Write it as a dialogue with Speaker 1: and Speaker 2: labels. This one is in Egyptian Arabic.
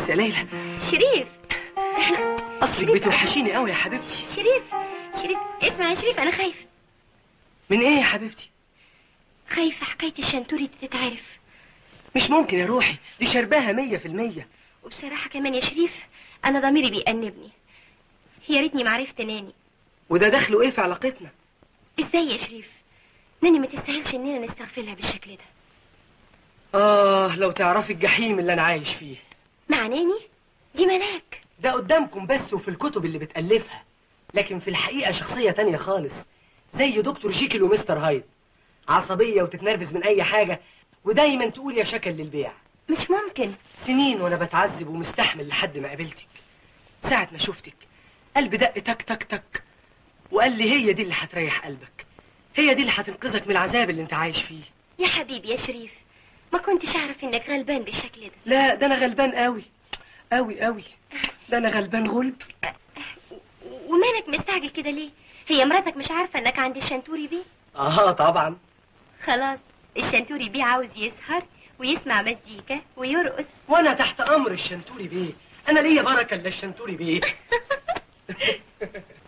Speaker 1: بس يا ليلى
Speaker 2: شريف
Speaker 1: اصلك بتوحشيني قوي يا حبيبتي
Speaker 2: شريف شريف اسمع يا شريف انا خايف
Speaker 1: من ايه يا حبيبتي
Speaker 2: خايفة حكاية الشنتوري دي تتعرف
Speaker 1: مش ممكن يا روحي دي شرباها مية في المية
Speaker 2: وبصراحة كمان يا شريف انا ضميري بيأنبني يا ريتني معرفت ناني
Speaker 1: وده دخله ايه في علاقتنا
Speaker 2: ازاي يا شريف ناني ما تستاهلش اننا نستغفلها بالشكل ده
Speaker 1: اه لو تعرفي الجحيم اللي انا عايش فيه
Speaker 2: مع ناني دي ملاك
Speaker 1: ده قدامكم بس وفي الكتب اللي بتألفها لكن في الحقيقة شخصية تانية خالص زي دكتور جيكل ومستر هايد عصبية وتتنرفز من أي حاجة ودايما تقول يا شكل للبيع
Speaker 2: مش ممكن
Speaker 1: سنين وأنا بتعذب ومستحمل لحد ما قابلتك ساعة ما شفتك قلبي دق تك تك تك وقال لي هي دي اللي هتريح قلبك هي دي اللي هتنقذك من العذاب اللي انت عايش فيه
Speaker 2: يا حبيبي يا شريف ما كنتش اعرف انك غلبان بالشكل ده
Speaker 1: لا ده انا غلبان قوي قوي قوي ده انا غلبان غلب
Speaker 2: ومالك مستعجل كده ليه هي مراتك مش عارفة انك عند الشنتوري بيه
Speaker 1: اه طبعا
Speaker 2: خلاص الشنتوري بيه عاوز يسهر ويسمع مزيكا ويرقص
Speaker 1: وانا تحت امر الشنتوري بيه انا ليا بركه الا الشنتوري بيه